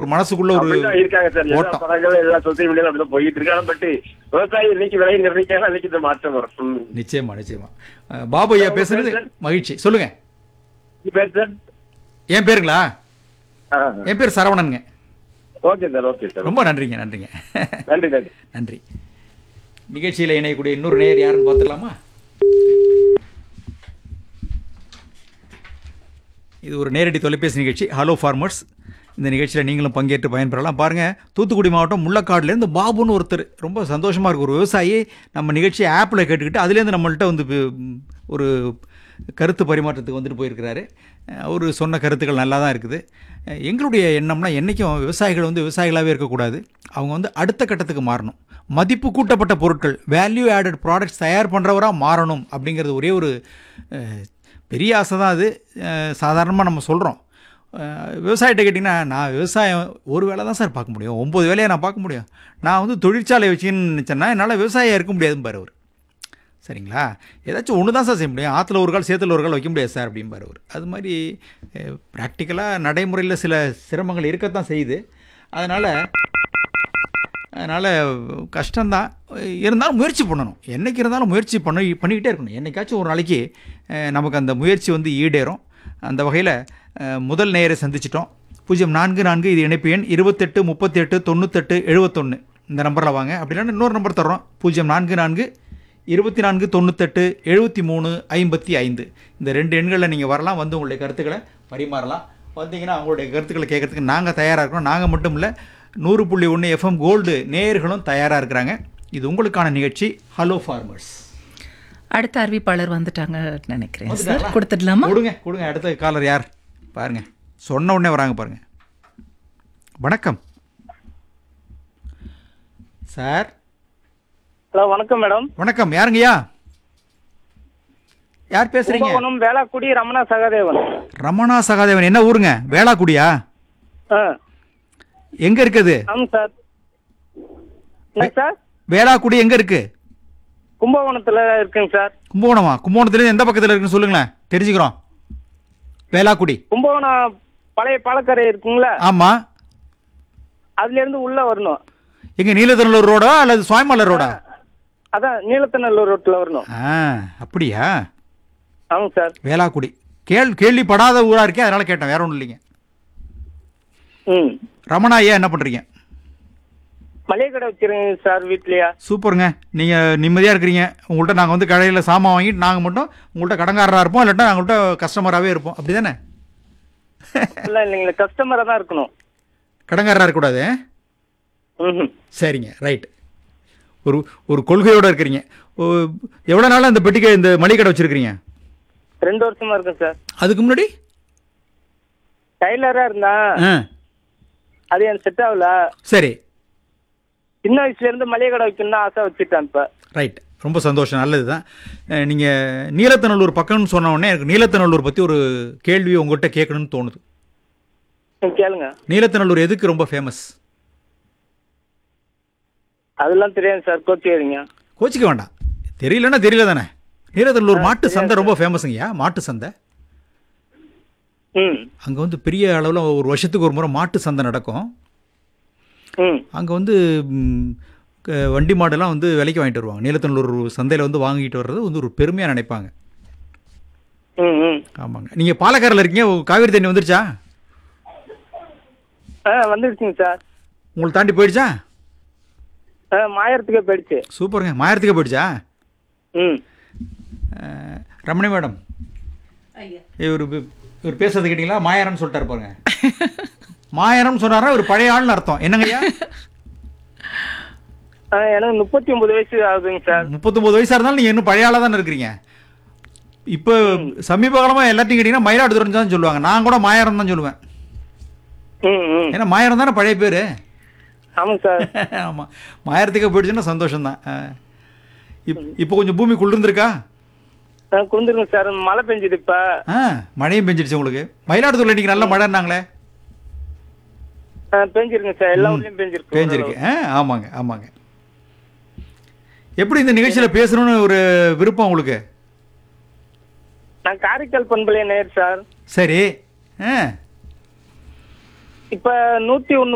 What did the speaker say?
மனசுக்குள்ள ஒரு அப்படிதான் இருக்காங்க சார் எல்லா ஓட்டம் படங்கள் எல்லா சோசியல் மீடியால அப்படிதான் போயிட்டு இருக்காங்க பட் விவசாயி இன்னைக்கு விலை நிர்ணயிக்காங்க அன்னைக்கு இந்த மாற்றம் வரும் ம். நிச்சயமா நிச்சயமா அஹ், பாபு ஐயா பேசுறது மகிழ்ச்சி சொல்லுங்க இது பேர் சார் என் பேருங்களா ஆ, என் பேர் சரவணனுங்க ஓகே சார் ஓகே சார் ரொம்ப நன்றிங்க நன்றிங்க நன்றி நன்றி நன்றி நிகழ்ச்சியில் இணையக்கூடிய இன்னொரு நேயர் யாருன்னு பார்த்துடலாமா இது ஒரு நேரடி தொலைபேசி நிகழ்ச்சி ஹலோ ஃபார்மர்ஸ் இந்த நிகழ்ச்சியில் நீங்களும் பங்கேற்று பயன்பெறலாம் பாருங்கள் தூத்துக்குடி மாவட்டம் முள்ளக்காடுலேருந்து பாபுன்னு ஒருத்தர் ரொம்ப சந்தோஷமாக இருக்கு ஒரு விவசாயி நம்ம நிகழ்ச்சியை ஆப்பில் கேட்டுக்கிட்டு அதுலேருந்து நம்மள்ட்ட வந்து பி- ஒரு கருத்து பரிமாற்றத்துக்கு வந்துட்டு போயிருக்கிறாரு அவர் சொன்ன கருத்துக்கள் நல்லா தான் இருக்குது அஹ் எங்களுடைய எண்ணம்னா என்றைக்கும் விவசாயிகள் வந்து விவசாயிகளாகவே இருக்கக்கூடாது அவங்க வந்து அடுத்த கட்டத்துக்கு மாறணும் மதிப்பு கூட்டப்பட்ட பொருட்கள் வேல்யூ ஆடட் ப்ராடக்ட்ஸ் தயார் பண்ணுறவராக மாறணும் அப்படிங்கிறது ஒரே ஒரு அஹ், பெரிய ஆசை தான் அது சாதாரணமாக நம்ம சொல்கிறோம் விவசாயிட்ட கேட்டிங்கன்னா நான் விவசாயம் ஒரு வேலை தான் சார் பார்க்க முடியும் ஒம்பது வேலையை நான் பார்க்க முடியும் நான் வந்து தொழிற்சாலை வச்சுன்னு நினச்சேன்னா என்னால் விவசாயியாக இருக்க முடியாதுன்னு பாரு அவர் சரிங்களா ஏதாச்சும் ஒன்று தான் சார் செய்ய முடியும் ஆற்றுல ஒரு கால் சேத்துல ஒரு கால் வைக்க முடியாது சார் அப்படிம்பாரு அவர் அது மாதிரி ப்ராக்டிக்கலாக நடைமுறையில் சில சிரமங்கள் இருக்கத்தான் செய்யுது அதனால் அதனால் கஷ்டம்தான் இருந்தாலும் முயற்சி பண்ணணும் என்னைக்கு இருந்தாலும் முயற்சி பண்ண பண்ணிக்கிட்டே இருக்கணும் என்னைக்காச்சும் ஒரு நாளைக்கு அஹ், நமக்கு அந்த முயற்சி வந்து ஈடேறும் அந்த வகையில் முதல் நேயரை சந்திச்சிட்டோம் பூஜ்ஜியம் நான்கு நான்கு இது இணைப்பு எண் இருபத்தெட்டு முப்பத்தி எட்டு தொண்ணூத்தெட்டு எழுபத்தொன்று இந்த நம்பரில் வாங்க அப்படி இல்லைன்னா இன்னொரு நம்பர் தர்றோம் பூஜ்ஜியம் நான்கு நான்கு இருபத்தி நான்கு தொண்ணூத்தெட்டு எழுபத்தி மூணு ஐம்பத்தி ஐந்து இந்த ரெண்டு எண்களில் நீங்கள் வரலாம் வந்து உங்களுடைய கருத்துக்களை பரிமாறலாம் வந்தீங்கன்னா அவங்களுடைய கருத்துக்களை கேட்கறதுக்கு நாங்கள் தயாராக இருக்கிறோம் நாங்கள் மட்டும் இல்லை நூறு புள்ளி ஒன்று எஃப்எம் கோல்டு நேயர்களும் தயாராக இருக்கிறாங்க இது உங்களுக்கான நிகழ்ச்சி ஹலோ ஃபார்மர்ஸ் அடுத்த அறிவிப்பாளர் வந்துட்டாங்க நினைக்கிறேன் சார் வந்துட்டாங்களா? கொடுத்துடலாமா கொடுங்க கொடுங்க அடுத்த காலர் யார் பாருங்க சொன்ன உடனே வராங்க பாருங்க வணக்கம் சார் ஹலோ வணக்கம் மேடம் வணக்கம் யாருங்கய்யா யார் பேசுறீங்க கும்பகோணம் வேளாக்குடி ரமணா சகாதேவன் ரமணா சகாதேவன் என்ன ஊருங்க வேளாக்குடியா ஆ எங்க இருக்குது ஆமாம் சார் என்ன சார் வேளாக்குடி எங்க இருக்கு கும்பகோணத்தில் இருக்குங்க சார் கும்பகோணமா கும்பகோணத்துல எந்த பக்கத்துல இருக்குன்னு சொல்லுங்களேன் தெரிஞ்சுக்கிறோம் வேளாக்குடி கும்பகோணம் பழைய பாலக்கரை இருக்குங்களா ஆமா அதுலேருந்து உள்ளே வரணும் எங்க நீலத்திரலூர் ரோடா அல்லது சுவாமிமலர் ரோடா அதான் நீலத்தநல்லூர் ரோட்டில் வரணும் ஆ அப்படியா ஆமாங்க சார் வேளாக்குடி கேள் கேள்விப்படாத ஊரா இருக்கே அதனால கேட்டேன் வேற ஒன்றும் இல்லைங்க ம் ரமணா ஐயா என்ன பண்றீங்க மளிகை கடை வச்சிருங்க சார் வீட்லையா சூப்பருங்க நீங்க நிம்மதியா இருக்கிறீங்க உங்கள்கிட்ட நாங்க வந்து கடையில சாமான் வாங்கிட்டு நாங்க மட்டும் உங்கள்கிட்ட கடங்காரரா இருப்போம் இல்லாட்டா நாங்கள்கிட்ட கஸ்டமராகவே இருப்போம் அப்படிதானே இல்லை இல்லைங்களா கஸ்டமராக தான் இருக்கணும் கடங்காரரா இருக்கக்கூடாது ம் சரிங்க ரைட் ஒரு ஒரு கொள்கையோட இருக்கிறீங்க ஓ- எவ்வளவு நாளா இந்த பெட்டிக்கை இந்த மளிகை கடை வச்சிருக்கிறீங்க ரெண்டு வருஷமா இருக்கேன் சார் அதுக்கு முன்னாடி டைலராக இருந்தேன் ஆ அது எனக்கு செட் ஆகல சரி சின்ன வயசுலேருந்து மளிகை கடை வைக்கணும்னு ஆசை வச்சுட்டேன் இப்போ ரைட் ரொம்ப சந்தோஷம் நல்லது தான் நீங்கள் நீலத்தநல்லூர் பக்கம்னு சொன்ன உடனே எனக்கு நீலத்தநல்லூர் பற்றி ஒரு கேள்வி உங்கள்கிட்ட கேட்கணும்னு தோணுது கேளுங்க நீலத்தநல்லூர் எதுக்கு ரொம்ப ஃபேமஸ் அதெல்லாம் தெரியாது சார் கோச்சிக்கிறீங்க கோச்சிக்க வேண்டாம் தெரியலன்னா தெரியல தானே நீலத்தநல்லூர் மாட்டு சந்தை ரொம்ப ஃபேமஸுங்கய்யா மாட்டு சந்தை ம் அங்கே வந்து பெரிய அளவில் ஒரு வருஷத்துக்கு ஒரு முறை மாட்டு சந்தை நடக்கும் ம் அங்கே வந்து ம், க- வண்டி மாடெல்லாம் வந்து விலைக்கு வாங்கிட்டு வருவாங்க நீலத்தநல்லூர் சந்தையில் வந்து வாங்கிட்டு வர்றது வந்து ஒரு பெருமையாக நினைப்பாங்க ம் ம் ஆமாங்க நீங்கள் பாலக்காரில் இருக்கீங்க காவேரி தண்ணி வந்துருச்சா ஆ வந்துருச்சுங்க சார் உங்களை தாண்டி போயிடுச்சா ஆ மாயறதுக்கே போயிடுச்சு சூப்பருங்க மாயிரத்துக்கே போயிடுச்சா ம் அஹ், ரமணி மேடம் இவர் இவர் பேசுறது கேட்டிங்களா மாயரம்னு சொல்லிட்டாரு பாருங்க மாயரம்னு சொன்னாரா ஒரு பழைய ஆள்னு அர்த்தம் என்னங்கய்யா ஆ எனக்கு முப்பத்தி ஒன்பது வயசு ஆகுதுங்க சார் முப்பத்தொம்பது வயசா இருந்தாலும் நீங்கள் இன்னும் பழைய ஆளாக தானே இருக்கிறீங்க இப்போ சமீப காலமாக எல்லாத்தையும் கேட்டிங்கன்னா மயிலாடுதுறை தான் சொல்லுவாங்க நான் கூட மாயரம் தான் சொல்லுவேன் ம் ம் ஏன்னா மாயரம் தானே பழைய பேர் ஆமாங்க சார் ஆமாம் மாயரத்துக்கே போயிடுச்சுன்னா சந்தோஷம்தான் இப் இப்போ கொஞ்சம் பூமி குளிர்ந்துருக்கா ஆ குந்துருங்க சார் மழை பெஞ்சுது இப்போ ஆ மழையும் பெஞ்சிடுச்சு உங்களுக்கு மயிலாடுதுறையில் இன்னைக்கு நல்ல மழைன்னாங்களே ஆ பெஞ்சிருங்க சார் எல்லா ஊர்லேயும் பெஞ்சிருக்கு பேஞ்சிருக்கு ஆ ஆமாங்க ஆமாங்க எப்படி இந்த நிகழ்ச்சியில் பேசணும்னு ஒரு விருப்பம் உங்களுக்கு நான் காரைக்கால் பண்பலைய நேர் சார் சரி ஆ இப்போ நூற்றி ஒன்று